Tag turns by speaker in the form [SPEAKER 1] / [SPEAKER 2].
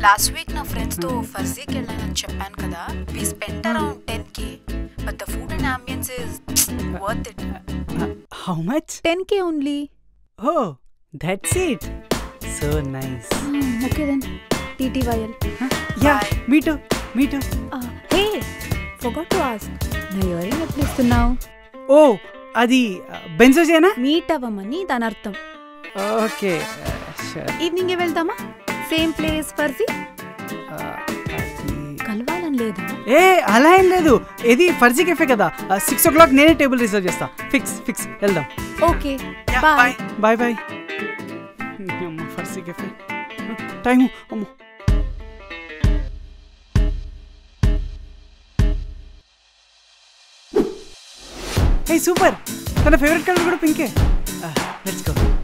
[SPEAKER 1] Last week నా friends తో ఫర్జీకి వెళ్ళానని చెప్పాను కదా we spend around ten K but the food and ambience is worth it
[SPEAKER 2] how much
[SPEAKER 1] ten K only
[SPEAKER 2] oh that's it so nice
[SPEAKER 1] okay then TTYL
[SPEAKER 2] yeah
[SPEAKER 1] Bye.
[SPEAKER 2] Me too me too
[SPEAKER 1] hey forgot to ask నా ఎవరైనా ఎప్పుడు ఇస్తున్నావు
[SPEAKER 2] ఓ అది బెంజోజేనా
[SPEAKER 1] meet అవ్వమని దాని అర్థం
[SPEAKER 2] okay sure
[SPEAKER 1] evening వెళ్దామా same place Farzi కలవాలని లేదా
[SPEAKER 2] ఏ అలా ఏం లేదు ఇది ఫర్జీ కెఫే కదా సిక్స్ ఓ క్లాక్ నేనే టేబుల్ రిజర్వ్ చేస్తా ఫిక్స్ ఫిక్స్ వెళ్దాం
[SPEAKER 1] ఓకే బాయ్
[SPEAKER 2] బాయ్ బాయ్ అమ్మ ఫర్జీ కెఫే టైము అమ్మో హే సూపర్ తన ఫేవరెట్ కలర్ కూడా పింకే లెట్స్ గో